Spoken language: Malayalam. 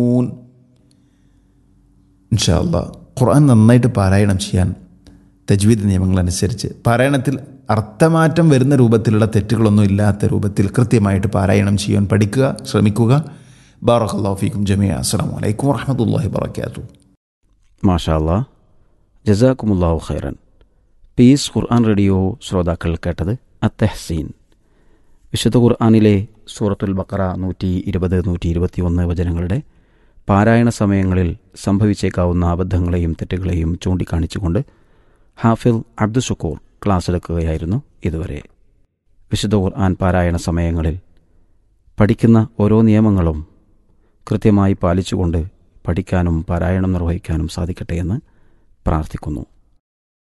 ഇൻഷാല്ല ഖുർആൻ നന്നായിട്ട് പാരായണം ചെയ്യാൻ തജ്വീദ് നിയമങ്ങളനുസരിച്ച് പാരായണത്തിൽ അർത്ഥമാറ്റം വരുന്ന രൂപത്തിലുള്ള തെറ്റുകളൊന്നും ഇല്ലാത്ത രൂപത്തിൽ കൃത്യമായിട്ട് പാരായണം ചെയ്യാൻ പഠിക്കുക ശ്രമിക്കുക ബാറഖല്ലാ ഫീക്കും ജമിയ അസ്സാം വലൈക്കും വറഹമത്തല്ലാഹി വർക്കാത്തു മാഷാ അല്ലാ ജസാക്കുമുല്ലാഹു ഖൈറൻ പീസ് ഖുർആൻ റേഡിയോ ശ്രോതാക്കൾ കേട്ടത് അത്തഹ്സീൻ വിശുദ്ധ ഖുർആാനിലെ സൂറത്തുൽ ബക്കറ നൂറ്റി ഇരുപത് നൂറ്റി ഇരുപത്തി ഒന്ന് വചനങ്ങളുടെ പാരായണ സമയങ്ങളിൽ സംഭവിച്ചേക്കാവുന്ന അബദ്ധങ്ങളെയും തെറ്റുകളെയും ചൂണ്ടിക്കാണിച്ചുകൊണ്ട് ഹാഫിൽ അബ്ദുഷക്കൂർ ക്ലാസ് എടുക്കുകയായിരുന്നു ഇതുവരെ വിശുദ്ധ ഖുർആൻ പാരായണ സമയങ്ങളിൽ പഠിക്കുന്ന ഓരോ നിയമങ്ങളും കൃത്യമായി പാലിച്ചുകൊണ്ട് പഠിക്കാനും പാരായണം നിർവഹിക്കാനും സാധിക്കട്ടെ എന്ന് പ്രാർത്ഥിക്കുന്നു